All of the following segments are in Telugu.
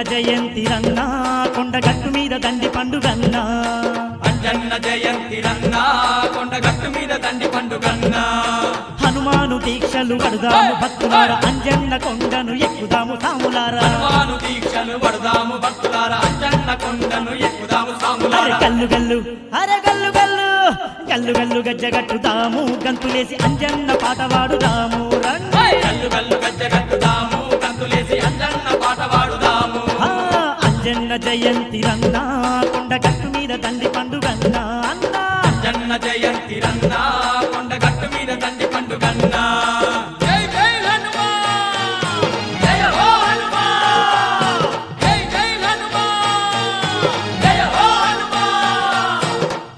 జయంతి రన్నా కొండగట్టు మీద దండి పండుగన్నా అంజన్న జయంతి రన్నా కొండగట్టు మీద దండి పండుగన్నా హనుమాను దీక్షలు పడుదాము భక్తులార అంజన్న కొండను ఎక్కుదాము తాములారా హనుమాను దీక్షలు పడదాము భక్తులారా అంజన్న కొండను ఎక్కుదాము అరే సాములారా గల్లు గల్లు అరే గల్లు గల్లు గల్లు గల్లు గజ్జగట్టుదాము గంతులేసి అంజన్న పాట పాడుదాము రండి గల్లు గల్లు గజ్జ కట్టుదాము కంతులేసి అంజన్న పాట పాడుదాము ఆ, అంజన్న జయంతి రన్నా కొండగట్టు మీద దండి పండుగన్నా అన్నా అంజన్న జయంతి రన్నా కొండగట్టు మీద దండి పండుగన్నా జై జై హనుమాన్ జయ హో హనుమాన్ జై జై హనుమాన్ జయ హో హనుమాన్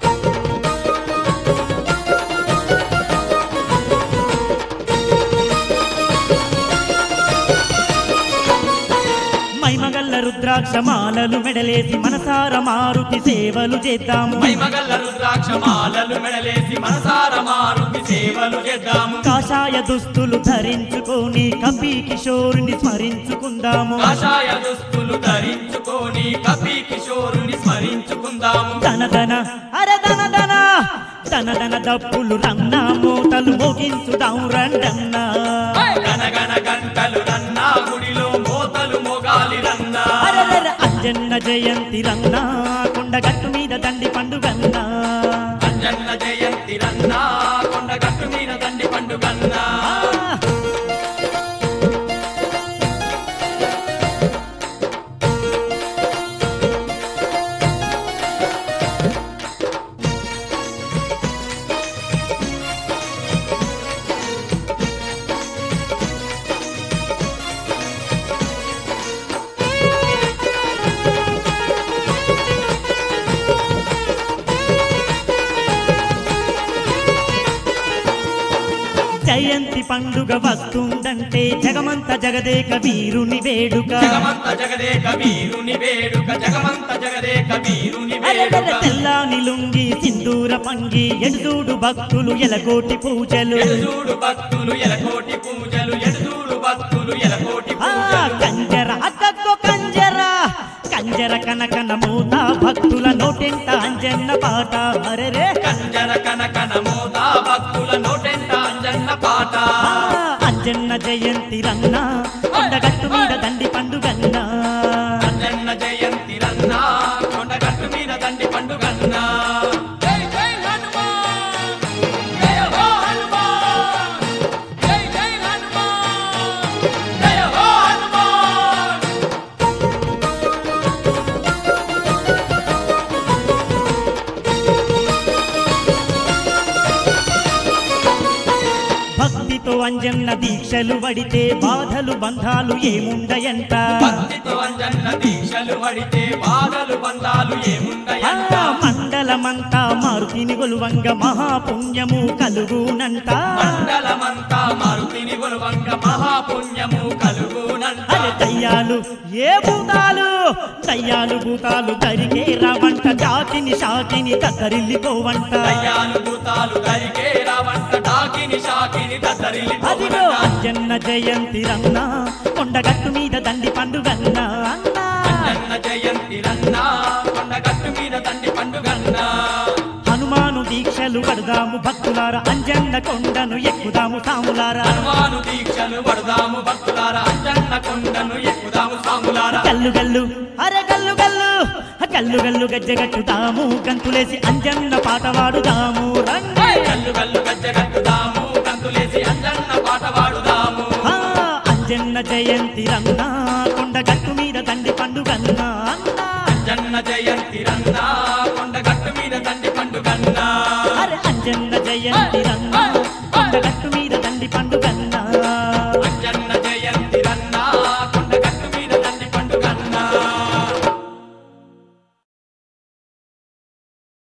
మైమగల్ల రుద్రాక్ష మాలలు మెడలేసి మనసార మారుతి సేవలు చేద్దాము మైమగల్ల రుద్రాక్ష మాలలు మెడలేసి మనసార మారుతి సేవలు చేద్దాము కాషాయ దుస్తులు ధరించుకొని కపి కిషోరుని స్మరించుకుందాము కాషాయ దుస్తులు ధరించుకొని కపి కిషోరుని స్మరించుకుందాము ధన ధన అరే ధన ధన ధన ధన దప్పులు రన్నా మూటలు మోగించుదాం రండన్నా గనగన గంటలు రన్నా గుడిలో మోతలు మోగాలి రన్నా అరెరెరె అంజన్న జయంతి రన్నా కొండగట్టు మీద దండి పండుగన్నా అంజన్న జయంతి రన్నా కొండగట్టు మీద దండి పండుగన్నా ఆ, జయంతి పండుగ వస్తుందంటే జగమంత జగదేక వీరుని వేడుక జగమంత జగదే కబీరుని వేడుక జగమంత జగదే కబీరుని అరెరెరె వేడుక తెల్లాని లుంగి సింధూర పంగి ఎడుదూడు భక్తులు ఎలకోటి పూజలు ఎడుదూడు భక్తులు ఎలకోటి పూజలు ఎడుదూడు భక్తులు ఎలకోటి ఆ పూజలు కంజర అక్కక్కో కంజర కంజర కనకన మూత భక్తుల నోటెంట అంజన్న పాట అరెరే కంజర కనకన మోతా భక్తుల నోటెంట అంజన్న పాట ఆ, అంజన్న జయంతి రన్నా కొండగట్టు మీద దండి పండుగన్నా అంజన్న జయంతి రన్నా కొండగట్టు మీద దండి పండుగన్నా జై జై హనుమాన్ జయ హో హనుమాన్ జై జై హనుమాన్ జయ హో హనుమాన్ భక్తితో అంజన్న దీక్షలు వడితే బాధలు బంధాలు ఏముండయంట భక్తితో అంజన్న దీక్షలు పడితే బాధలు బంధాలు ఆ, ఏముండయంట మండలమంతా మారుతిని గొలువంగ మహాపుణ్యము కలుగునంట మండలమంతా మారుతిని గొలువంగ మహాపుణ్యము కలుగునంట అరే దయ్యాలు ఏ భూతాలు దయ్యాలు భూతాలు తరిగే రావంట జాతిని షాకిని తద్దరిల్లిపోవంట దయ్యాలు భూతాలు దరికే రావంట డాకిని షాకిని అదిగో దద్దరిల్లి అంజన్న జయంతి రన్నా కొండగట్టు మీద దండి పండుగన్నా అన్నా అంజన్న జయంతి రన్నా కొండగట్టు మీద దండి పండుగన్నా హనుమాను దీక్షలు పడదాము భక్తులార అంజన్న కొండను ఎక్కుదాము తాములారా హనుమాను దీక్షలు పడదాము భక్తులారా అంజన్న కొండను ఎక్కుదాము సాములారా గల్లు గల్లు అరే గల్లు గల్లు గల్లు గల్లు గజ్జగట్టుదాము గంతులేసి అంజన్న పాట పాడుదాము రండి గల్లు గల్లు గజ్జగట్టుదాము కంతులేసి అంజన్న పాట పాడుదాము ఆ, అంజన్న జయంతి రన్నా కొండగట్టు మీద దండి పండుగన్నా అన్నా అంజన్న జయంతి రన్నా కొండగట్టు మీద దండి పండుగన్నా అరే అంజన్న జయంతి రన్నా కొండగట్టు మీద దండి పండుగన్నా